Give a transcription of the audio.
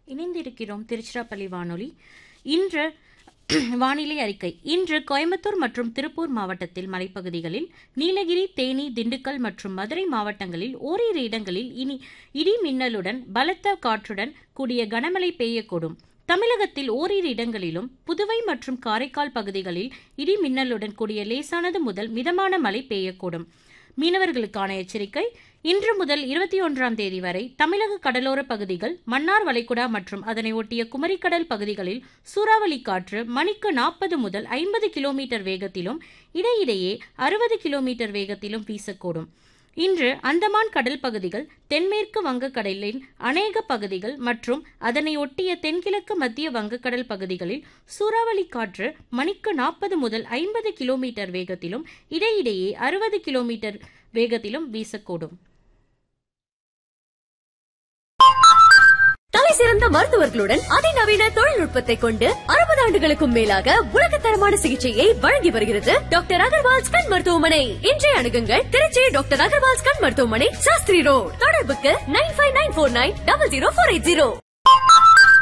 இணைந்திருக்கிறோம் திருச்சிராப்பள்ளி வானொலி இன்று வானிலை அறிக்கை இன்று கோயம்புத்தூர் மற்றும் திருப்பூர் மாவட்டத்தில் மலைப்பகுதிகளில் நீலகிரி தேனி திண்டுக்கல் மற்றும் மதுரை மாவட்டங்களில் ஓரிரு இடங்களில் இனி இடி மின்னலுடன் பலத்த காற்றுடன் கூடிய கனமழை பெய்யக்கூடும் தமிழகத்தில் ஓரிரு இடங்களிலும் புதுவை மற்றும் காரைக்கால் பகுதிகளில் இடி மின்னலுடன் கூடிய லேசானது முதல் மிதமான மழை பெய்யக்கூடும் மீனவர்களுக்கான எச்சரிக்கை இன்று முதல் இருபத்தி ஒன்றாம் தேதி வரை தமிழக கடலோர பகுதிகள் மன்னார் வளைகுடா மற்றும் அதனை ஒட்டிய குமரிக்கடல் பகுதிகளில் சூறாவளி காற்று மணிக்கு நாற்பது முதல் ஐம்பது கிலோமீட்டர் வேகத்திலும் இடையிடையே அறுபது கிலோமீட்டர் வேகத்திலும் வீசக்கூடும் இன்று அந்தமான் கடல் பகுதிகள் தென்மேற்கு வங்கக்கடலின் அநேக பகுதிகள் மற்றும் அதனை ஒட்டிய தென்கிழக்கு மத்திய வங்கக்கடல் பகுதிகளில் சூறாவளி காற்று மணிக்கு நாற்பது முதல் ஐம்பது கிலோமீட்டர் வேகத்திலும் இடையிடையே அறுபது கிலோமீட்டர் வேகத்திலும் வீசக்கூடும் தலை சிறந்த மருத்துவர்களுடன் அதிநவீன தொழில்நுட்பத்தை கொண்டு அறுபது ஆண்டுகளுக்கும் மேலாக உலகத்தரமான சிகிச்சையை வழங்கி வருகிறது டாக்டர் அகர்வால்ஸ் கண் மருத்துவமனை இன்றைய அணுகுங்கள் திருச்சி டாக்டர் அகர்வால்ஸ் கண் மருத்துவமனை சாஸ்திரி ரோட் தொடர்புக்கு nine five nine four nine double zero four eight zero